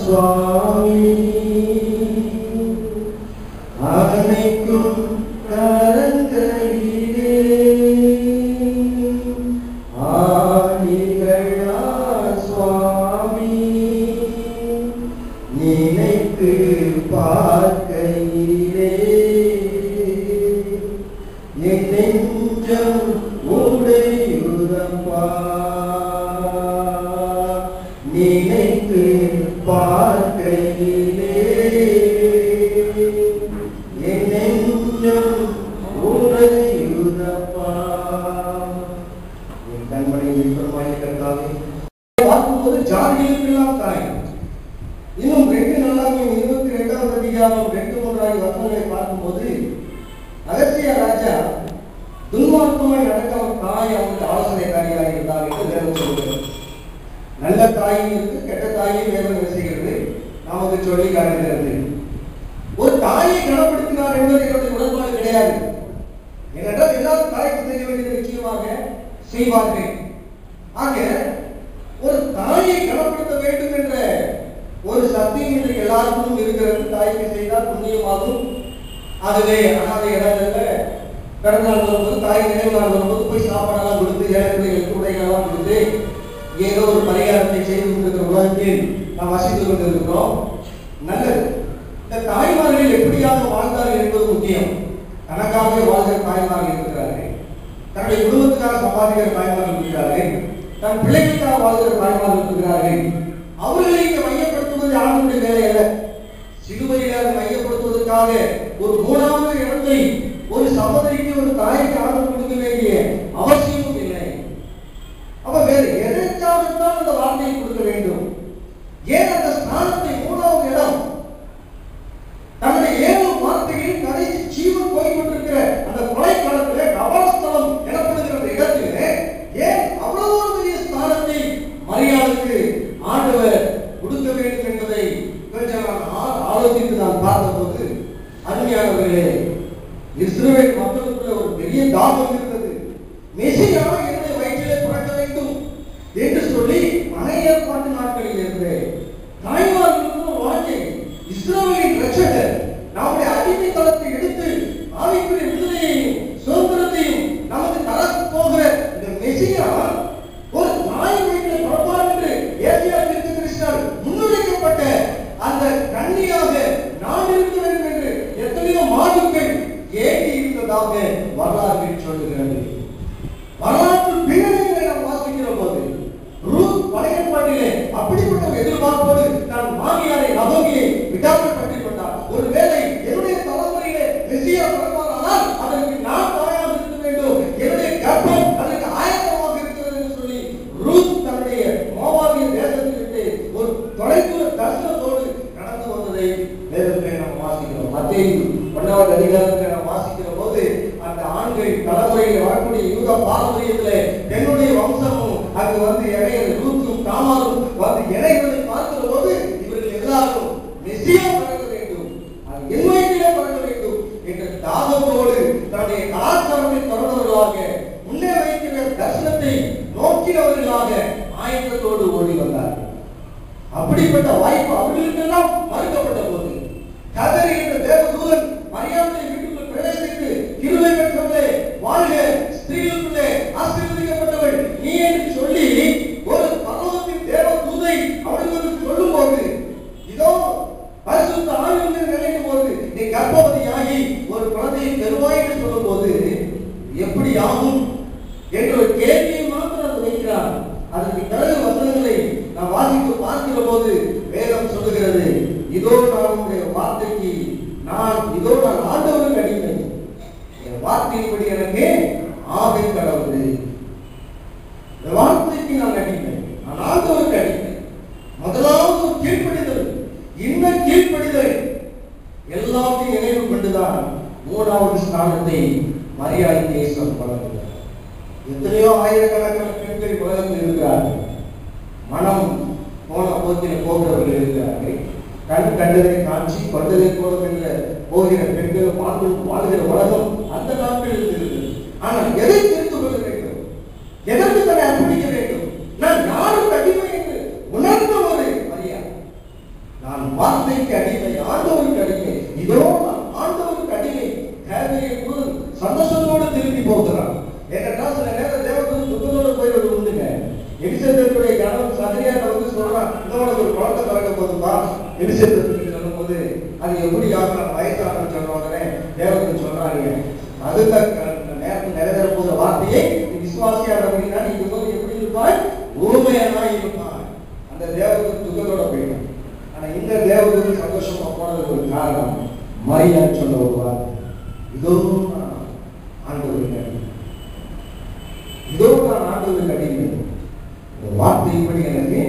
சுவாமி அனைக்கும் கரங்களிலே ஆணிகளா சுவாமி நினைத்து பார்க்கையிலே என் நெஞ்சம் உடையுதப்பா நினைத்து பார்க்கையிலே என் நெஞ்சம் உடையுதப்பா என் கண்மணி விருப்பமாய் கருத்தாவே பார்க்கும்போது ஜாதிகளுக்கெல்லாம் தாய் இன்னும் ரெண்டு நாளாக இருபத்தி ரெண்டாவது அதிகாரம் ரெண்டு மூன்றாவது வசனங்களை பார்க்கும்போது அகத்திய ராஜா துன்மார்க்கமாய் நடக்க ஒரு தாய் அவனுக்கு ஆலோசனைக்காரியாக இருந்தார் என்று வேதம் சொல்கிறது நல்ல தாயும் இருக்கு கெட்ட தாயும் வேதம் பேசுகிறது நமக்கு சொல்லி காட்டுகிறது ஒரு தாயை கனப்படுத்தினார் என்பது என்னுடைய உடன்பாடு கிடையாது ஏனென்றால் எல்லாரும் தாய்க்கு செய்ய வேண்டியது நிச்சயமாக செய்வார்கள் ஆக ஒரு தாயை கனப்படுத்த வேண்டும் என்ற ஒரு சத்தியம் இன்று எல்லாருக்கும் இருக்கிறது தாய்க்கு செய்தால் புண்ணியமாகும் ஆகவே அனாதை இடங்கள்ல பிறந்தநாள் வரும்போது தாய் நினைவு நாள் வரும்போது போய் சாப்பாடெல்லாம் கொடுத்து ஏழைகளுக்கு உடைகளெல்லாம் கொடுத்து ஏதோ ஒரு பரிகாரத்தை செய்து கொண்டிருக்கிற உலகத்தில் நாம் வசித்துக் கொண்டிருக்கிறோம் நல்லது இந்த தாய்மார்கள் எப்படியாக வாழ்ந்தார்கள் என்பது முக்கியம் தனக்காகவே வாழ்கிற தாய்மார்கள் இருக்கிறார்கள் தன்னுடைய குடும்பத்துக்காக சம்பாதிக்கிற தாய்மார்கள் இருக்கிறார்கள் தன் பிள்ளைகளுக்காக வாழ்கிற தாய்மார்கள் இருக்கிறார்கள் அவர்களை இங்க மையப்படுத்துவது ஆணுடைய வேலை அல்ல சிலுவையில் அதை மையப்படுத்துவதற்காக ஒரு மூணாவது இடத்தை ஒரு சகோதரிக்கு ஒரு தாய்க்கு ஆர்டர் கொடுக்க வேண்டிய அவசியமும் இல்லை அப்ப வேறு எதற்காகத்தான் அந்த வார்த்தையை கொடுக்க வேண்டும் ஏன் அந்த ஸ்தானத்தை மூணாவது இடம் தன்னுடைய ஏழு வார்த்தைகளில் கடைசி ஜீவன் போய் கொண்டிருக்கிற அந்த கொலை காலத்திலே கபாலஸ்தலம் எனப்படுகிற அந்த இடத்திலே ஏன் அவ்வளவு ஒரு பெரிய ஸ்தானத்தை மரியாதைக்கு ஆண்டவர் கொடுக்க வேண்டும் என்பதை கொஞ்சம் நான் ஆ- ஆலோசித்து நான் பார்த்தபோது அருமையானவர்களே இஸ்ரவேல் மக்களுக்குள்ள ஒரு பெரிய தாகம் இருந்தது மெசியா என்னுடைய வயிற்றிலே பிறக்க வேண்டும் என்று சொல்லி பழைய ஏற்பாட்டு நாட்களில் இருந்து தாய்மார்களுக்கு ஒரு வாஞ்சை இஸ்ரவேலின் ரட்சகர் நம்முடைய அடிமைத்தளத்தை எடுத்து ஆவிக்குரிய விடுதலையையும் சுதந்திரத்தையும் நமக்கு தரப் போகிற இந்த மெசியா ஒரு தாய் வீட்டில் பிறப்பார் என்று ஏசியா தீர்க்க கிறிஸ்தால் முன்னுரைக்கப்பட்ட அந்த கன்னியாக நான் இருக்க வேண்டும் என்று எத்தனையோ மாதுக்கள் ஏங்கி இருந்ததாக வரலாறு சொல்லுகிறது வரலாற்று பின்னணிகளை நாம் வாசிக்கிற போது ரூத் பழைய பாட்டிலே அப்படிப்பட்ட ஒரு எதிர்பார்ப்போடு நான் மாமியாரை நகோமியை விடாமல் பற்றி கொண்டார் ஒருவேளை என்னுடைய தலைமுறையிலே மெசியா பிறந்தானால் அதற்கு நான் தாயாக இருக்க வேண்டும் என்னுடைய கர்ப்பம் அதற்கு ஆயத்தமாக இருக்கிறது என்று சொல்லி ரூத் தன்னுடைய மோவாவிய தேசத்தில் விட்டு ஒரு தொலைதூர தரிசனத்தோடு கடந்து வந்ததை வேதத்தை நாம் வாசிக்கிறோம் மத்திய ஒன்றாவது அதிகாரத்தை நாம் வாசிக்கிற போது அந்த ஆண்கள் தலைமுறையில் வரக்கூடிய யூத பாரம்பரியத்திலே என்னுடைய வம்சமும் அங்கு வந்து இணைய ரூத்தும் தாமாரும் வந்து இணைகளை பார்க்கிற போது இவர்கள் எல்லாரும் மெசியா பழக வேண்டும் அது என் வயிற்றிலே பழக வேண்டும் என்ற தாகத்தோடு தன்னுடைய கலாச்சாரத்தை தொடர்ந்தவர்களாக முன்னே வைக்கிற தரிசனத்தை நோக்கினவர்களாக ஆயத்தத்தோடு ஓடி வந்தார்கள் அப்படிப்பட்ட வாய்ப்பு அவர்களுக்கெல்லாம் மறுக்கப்பட்ட போது கதறி என்ற தேவதூதன் மரியாதை வீட்டுக்குள் பிரவேசித்து கிருபை பெற்றவர்களே வாழ்க ஸ்திரீகளுக்குள்ளே ஆசீர்வதிக்கப்பட்டவள் நீ என்று சொல்லி ஒரு பரலோகத்தின் தேவதூதை அவர்களுக்கு சொல்லும் போது இதோ பரிசுத்த ஆவியின் நினைக்கும் போது நீ கர்ப்பவதியாகி ஒரு குழந்தையை பெறுவாய் என்று சொல்லும் போது எப்படி ஆகும் என்ற ஒரு கேள்வியை மாத்திரம் அது வைக்கிறார் அதற்கு பிறகு வசனங்களை நாம் வாசித்து பார்க்கிற போது வேதம் சொல்லுகிறது இதோ நான் உங்களுடைய வார்த்தைக்கு நான் இதோ நான் ஆண்டவருக்கு அடிமை என் வார்த்தையின்படி எனக்கு ஆவை கடவுள் இந்த வார்த்தைக்கு நான் அடிமை நான் ஆண்டவருக்கு அடிமை முதலாவது ஒரு கீழ்ப்படிதல் இந்த கீழ்ப்படிதல் எல்லாத்தையும் நினைவு கொண்டுதான் மூணாவது ஸ்தானத்தை மரியாதை தேசம் வழங்குகிறார் எத்தனையோ ஆயிரக்கணக்கான பெண்கள் உலகத்தில் இருக்கிறார்கள் மனம் போன போக்கில் போகிறவர்கள் இருக்கிறார்கள் கண் கண்டதை காட்சி கொண்டதை போலும் என்ற போகிற பெண்கள் வாழ்ந்து வாழ்கிற உலகம் அந்த நாட்களில் இருக்கிறது ஆனால் எதை தெரிந்து கொள்ள வேண்டும் எதற்கு தன்னை அர்ப்பணிக்க வேண்டும் நான் யாரும் அடிமை என்று உணர்ந்த ஒரு மரியாதை நான் வார்த்தைக்கு அடிமை ஆண்டவருக்கு அடிமை இதோ நான் ஆண்டவருக்கு அடிமை தேவையை போது சந்தோஷத்தோடு திரும்பி போகிறான் ஏனென்றால் சில நேரம் தேவத்துக்கு துக்கத்தோடு போயிடுவது உண்டுங்க எலிசபெத்துடைய கணவன் சகரியாட்ட வந்து சொல்றான் இந்த உனக்கு ஒரு குழந்தை பிறக்க போதுப்பா எலிசபெத்துக்கு சொல்லும் போது அது எப்படி ஆகலாம் வயசாகணும் சொன்ன உடனே தேவத்துக்கு சொல்றாங்க அதுக்கு நேரத்தில் நிறைவேற போகிற வார்த்தையை நீ விசுவாசியாக அப்படின்னா நீ போது எப்படி இருப்பாய் ஊமையனாய் இருப்பாய் அந்த தேவத்துக்கு துக்கத்தோட போயிடும் ஆனா இந்த தேவத்துக்கு சந்தோஷமா போனதுக்கு ஒரு காரணம் மரியாதை சொல்ல ஒரு வார்த்தை இதோ நான் ஆண்டவருக்கு அடிமை. இதோ நான் ஆண்டவருக்கு அடிமை இந்த வார்த்தையின்படி எனக்கு